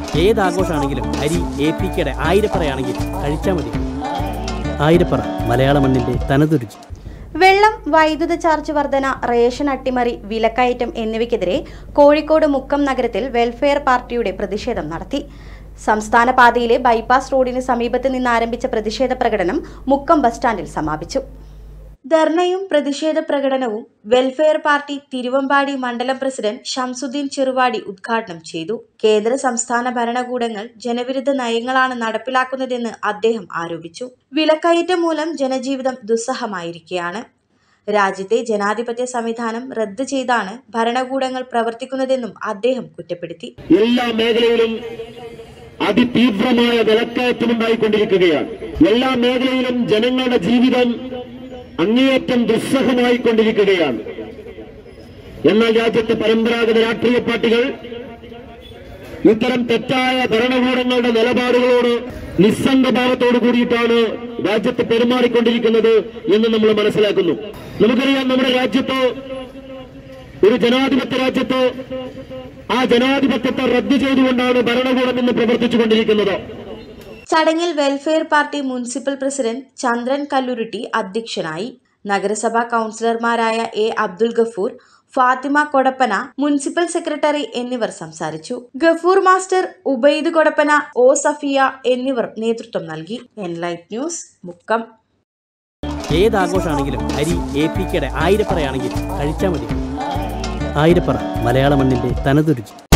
ഏത് ആഘോഷമാണെങ്കിലും അരി A P കെയുടെ ആയിരപ്പറയാണെങ്കിൽ കഴിച്ചാൽ മതി ആയിരപ്പറ മലയാള മണ്ണിൻ്റെ തനതുരുചി വെള്ളം വൈദ്യുത ചാർജ് വർധന റേഷൻ അട്ടിമറി വിലക്കയറ്റം എന്നിവയ്ക്കെതിരെ കോഴിക്കോട് മുക്കം നഗരത്തിൽ വെൽഫെയർ പാർട്ടിയുടെ പ്രതിഷേധം നടത്തി സംസ്ഥാന പാതയിലെ ബൈപ്പാസ് റോഡിന് സമീപത്ത് നിന്ന് ആരംഭിച്ച പ്രതിഷേധ പ്രകടനം മുക്കം ബസ് സ്റ്റാൻഡിൽ സമാപിച്ചു ധർണയും പ്രതിഷേധ പ്രകടനവും വെൽഫെയർ പാർട്ടി തിരുവമ്പാടി മണ്ഡലം പ്രസിഡന്റ് ഷംസുദ്ദീൻ ചെറുവാടി ഉദ്ഘാടനം ചെയ്തു കേന്ദ്ര സംസ്ഥാന ഭരണകൂടങ്ങൾ ജനവിരുദ്ധ നയങ്ങളാണ് നടപ്പിലാക്കുന്നതെന്ന് അദ്ദേഹം ആരോപിച്ചു വിലക്കയറ്റം മൂലം ജനജീവിതം ദുസ്സഹമായിരിക്കുകയാണ് രാജ്യത്തെ ജനാധിപത്യ സംവിധാനം റദ്ദ് ചെയ്താണ് ഭരണകൂടങ്ങൾ പ്രവർത്തിക്കുന്നതെന്നും അദ്ദേഹം കുറ്റപ്പെടുത്തി എല്ലാ മേഖലയിലും അതിതീവ്രമായ വിലക്കയറ്റമുണ്ടായിക്കൊണ്ടിരിക്കുകയാണ് എല്ലാ മേഖലയിലും ജനങ്ങളുടെ ജീവിതം അങ്ങേയറ്റം ദുസ്സഹമായിക്കൊണ്ടിരിക്കുകയാണ് എന്നാൽ രാജ്യത്തെ പരമ്പരാഗത രാഷ്ട്രീയ പാർട്ടികൾ ഇത്തരം തെറ്റായ ഭരണകൂടങ്ങളുടെ നിലപാടുകളോട് നിസ്സംഗഭാവത്തോട് കൂടിയിട്ടാണ് രാജ്യത്ത് പെരുമാറിക്കൊണ്ടിരിക്കുന്നത് എന്ന് നമ്മൾ മനസ്സിലാക്കുന്നു നമുക്കറിയാം നമ്മുടെ രാജ്യത്ത് ഒരു ജനാധിപത്യ രാജ്യത്ത് ആ ജനാധിപത്യത്തെ റദ്ദു ചെയ്തുകൊണ്ടാണ് ഭരണകൂടം ഇന്ന് പ്രവർത്തിച്ചുകൊണ്ടിരിക്കുന്നത് ചടങ്ങിൽ welfare party municipal president Chandran Kalluruthi അധ്യക്ഷനായി നഗരസഭാ കൗൺസിലർമാരായ A Abdul Gafoor Fathima Kodappana municipal secretary എന്നിവർ സംസാരിച്ചു ഗഫൂർ മാസ്റ്റർ ഉബൈദ് കൊടപ്പന ഒ സഫിയ എന്നിവർ നേതൃത്വം നൽകി എൻലൈറ്റ് ന്യൂസ് മുക്കം ഏത് ആഘോഷമാണെങ്കിലും അരി എ പി കെയുടെ ആയിരപ്പറയാണെങ്കിൽ കഴിച്ചാൽ മതി ആയിരപ്പറ മലയാള മണ്ണിൻ്റെ തനതുരുചി